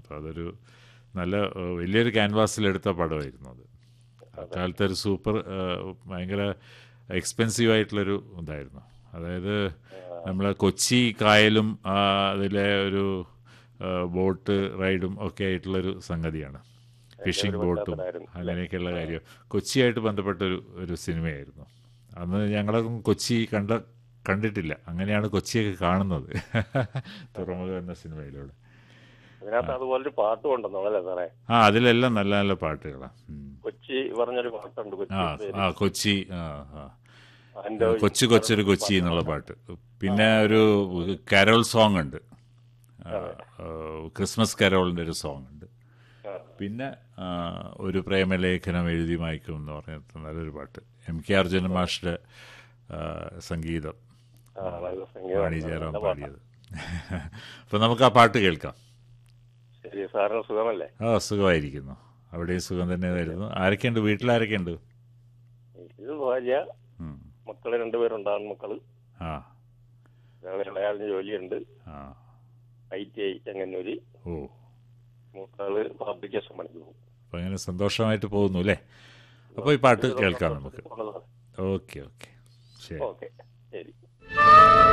അപ്പോൾ അതൊരു നല്ല ഏഹ്, വലിയൊരു ക്യാൻവാസിലെടുത്ത പടമായിരുന്നു അത് അക്കാലത്തെ ഒരു സൂപ്പർ ഏഹ്, ഭയങ്കര എക്സ്പെൻസീവ് ആയിട്ടുള്ളൊരു ഇതായിരുന്നു അതായത് നമ്മൾ കൊച്ചി കായലും ആ, അതിലെ ഒരു ഏഹ്, ബോട്ട് റൈഡും ഒക്കെ ആയിട്ടുള്ളൊരു സംഗതിയാണ് ഫിഷിംഗ് ബോട്ടും പശ്ചാത്തലമായിരുന്നു. അങ്ങനെയൊക്കെയുള്ള കാര്യം കൊച്ചിയായിട്ട് ബന്ധപ്പെട്ട ഒരു ഒരു സിനിമയായിരുന്നു അന്ന് ഞങ്ങളൊന്നും കൊച്ചി കണ്ട കണ്ടിട്ടില്ല അങ്ങനെയാണ് കൊച്ചിയൊക്കെ കാണുന്നത് തുറമുഖം എന്ന സിനിമയിലൂടെ അതിനകത്ത് അതുപോലൊരു പാട്ടും ഉണ്ടെന്നോ അല്ലേ സാറേ ആ അതിലെല്ലാം നല്ല നല്ല പാട്ടുകളാണ് ഉം. കൊച്ചി പറഞ്ഞൊരു പാട്ടുണ്ട് കൊച്ചി ആ പേര്. ആ കൊച്ചി ആ ആ അതിന്റെ ഒരു കൊച്ചു കൊച്ചൊരു കൊച്ചി എന്നുള്ള പാട്ട് പിന്നെ ഒരു കരോൾ സോങ് ഉണ്ട് ആ, ആ, ക്രിസ്മസ് കരോളിൻ്റെ ഒരു സോങ് ഉണ്ട് ആ, പിന്നെ ആ, ഒരു പ്രേമലേഖനം എഴുതി മായ്ക്കും എന്ന് പറഞ്ഞ നല്ലൊരു പാട്ട് എം കെ അർജുന മാഷിന്റെ ആ, സംഗീതം ആ, നല്ല സംഗീതം. വാണി ജയറാം നല്ല പാട്ടാ. പാടിയത് അപ്പൊ നമുക്ക് ആ പാട്ട് കേൾക്കാം ശരി സാറിന് സുഖമല്ലേ ആ സുഖമായിരിക്കുന്നു അവിടെയും സുഖം തന്നെ ആയിരുന്നു ആരൊക്കെയുണ്ട് വീട്ടിലാരൊക്കെയുണ്ട് ഇത് ഭാര്യ ഉം. മക്കള് രണ്ടുപേരുണ്ടാകും മക്കള് ആ ഒരാള് ഇളയാളിന് ജോലിയുണ്ട് ആ ഐ ടി ഐ ചെങ്ങന്നൂര് ഓ മൂത്താള് ഫാബ്രിക്കേഷൻ പണിക്ക് പോകും അപ്പൊ അങ്ങനെ സന്തോഷമായിട്ട് പോകുന്നു അല്ലേ അപ്പോൾ ഈ പാട്ട് കേൾക്കാം നമുക്ക് ഓക്കെ ഓക്കെ ശരി ഓക്കെ ശരി